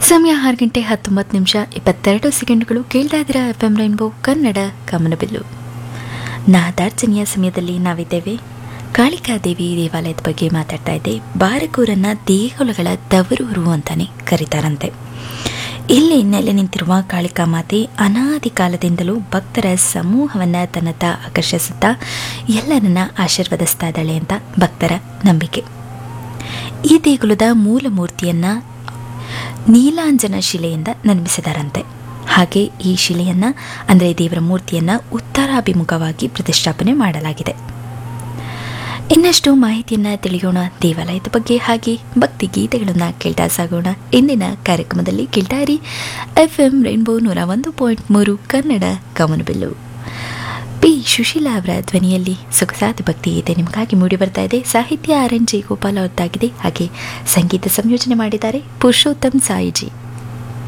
ಸಮಯ ಆರು ಗಂಟೆ ಹತ್ತೊಂಬತ್ತು ನಿಮಿಷ ಇಪ್ಪತ್ತೆರಡು ಸೆಕೆಂಡ್ಗಳು ಕೇಳ್ತಾ ಇದ್ದೀರಾ F M rainbow Kannada Kamanabillu ನಾದಾರ್ಚನೆಯ ಸಮಯದಲ್ಲಿ ನಾವಿದ್ದೇವೆ ಕಾಳಿಕಾದೇವಿ ದೇವಾಲಯದ ಬಗ್ಗೆ ಮಾತಾಡ್ತಾ ಇದ್ದೆ ಬಾರಕೂರನ್ನ ದೇಗುಲಗಳ ತವರೂರು ಅಂತಾನೆ ಕರೀತಾರಂತೆ ಇಲ್ಲಿ ನೆಲೆ ನಿಂತಿರುವ ಕಾಳಿಕಾ ಮಾತೆ ಅನಾದಿ ಕಾಲದಿಂದಲೂ ಭಕ್ತರ ಸಮೂಹವನ್ನು ತನ್ನತ್ತ ಆಕರ್ಷಿಸುತ್ತಾ ಎಲ್ಲರನ್ನ ಆಶೀರ್ವದಿಸ್ತಾ ಇದ್ದಾಳೆ ಅಂತ ಭಕ್ತರ ನಂಬಿಕೆ ಈ ದೇಗುಲದ ಮೂಲ ಮೂರ್ತಿಯನ್ನ ನೀಲಾಂಜನ ಶಿಲೆಯಿಂದ ನಿರ್ಮಿಸಿದಾರಂತೆ ಹಾಗೆ ಈ ಶಿಲೆಯನ್ನ ಅಂದರೆ ದೇವರ ಮೂರ್ತಿಯನ್ನ ಉತ್ತರಾಭಿಮುಖವಾಗಿ ಪ್ರತಿಷ್ಠಾಪನೆ ಮಾಡಲಾಗಿದೆ ಇನ್ನಷ್ಟು ಮಾಹಿತಿಯನ್ನ ತಿಳಿಯೋಣ ದೇವಾಲಯದ ಬಗ್ಗೆ ಹಾಗೆ ಭಕ್ತಿ ಗೀತೆಗಳನ್ನ ಕೇಳ್ತಾ ಸಾಗೋಣ ಇಂದಿನ ಕಾರ್ಯಕ್ರಮದಲ್ಲಿ ಕೇಳ್ತಾ ಇರಿ ಎಫ್ ಎಂ ರೈನ್ಬೋ ನೂರ ಒಂದು ಪಾಯಿಂಟ್ ಮೂರು ಕನ್ನಡ ಕಮನಬಿಲ್ಲು ಪಿ ಸುಶೀಲಾ ಅವರ ಧ್ವನಿಯಲ್ಲಿ ಸೊಗಸಾದ ಭಕ್ತಿ ಗೀತೆ ನಿಮಗಾಗಿ ಮೂಡಿ ಬರ್ತಾ ಇದೆ ಸಾಹಿತ್ಯ ಆರ್ ಎನ್ ಜಿ ಗೋಪಾಲ್ ಅವರದ್ದಾಗಿದೆ ಹಾಗೆ ಸಂಗೀತ ಸಂಯೋಜನೆ ಮಾಡಿದ್ದಾರೆ ಪುರುಷೋತ್ತಮ್ ಸಾಯಿಜಿ